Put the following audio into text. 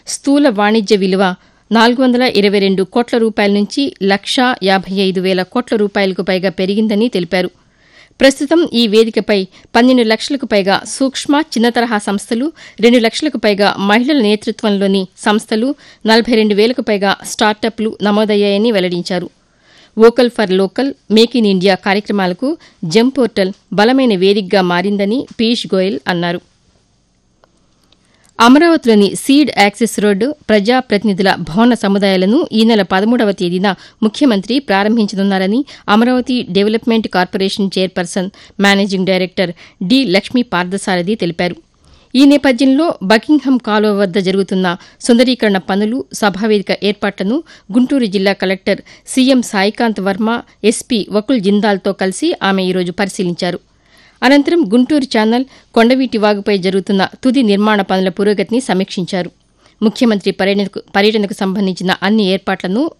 స్థూల వాణిజ్య విలువ నాలుగు వందల ఇరవై రెండు కోట్ల రూపాయల నుంచి లక్షా యాభై ఐదు వేల కోట్ల రూపాయలకు పైగా పెరిగిందని తెలిపారు ప్రస్తుతం ఈ వేదికపై పన్నెండు లక్షలకు పైగా సూక్ష్మ చిన్న తరహా సంస్థలు రెండు లక్షలకు పైగా మహిళల నేతృత్వంలోని సంస్థలు నలభై రెండు వేలకు పైగా స్టార్టప్లు నమోదయ్యాయని వెల్లడించారు vocal for local make in India కార్యక్రమాలకు జెమ్ పోర్టల్ బలమైన వేదికగా మారిందని పీయూష్ గోయల్ అన్నారు అమరావతిలోని సీడ్ యాక్సెస్ రోడ్డు ప్రజా ప్రతినిధుల భవన సముదాయాలను ఈ నెల పదమూడవ తేదీన ముఖ్యమంత్రి ప్రారంభించనున్నారని Amaravati development corporation chairperson managing director D Lakshmi Parthasarathi తెలిపారు ఈ నేపథ్యంలో బకింగ్హమ్ కాలువ వద్ద జరుగుతున్న సుందరీకరణ పనులు సభావేదిక ఏర్పాట్లను గుంటూరు జిల్లా collector CM Saikanth Varma SP Vakul జిందాల్తో కలిసి ఆమె ఈరోజు పరిశీలించారు అనంతరం గుంటూరు ఛానల్ కొండవీటి వాగుపై జరుగుతున్న తుది నిర్మాణ పనుల పురోగతిని సమీక్షించారు ముఖ్యమంత్రి పర్యటనకు పర్యటనకు సంబంధించిన అన్ని ఏర్పాట్లను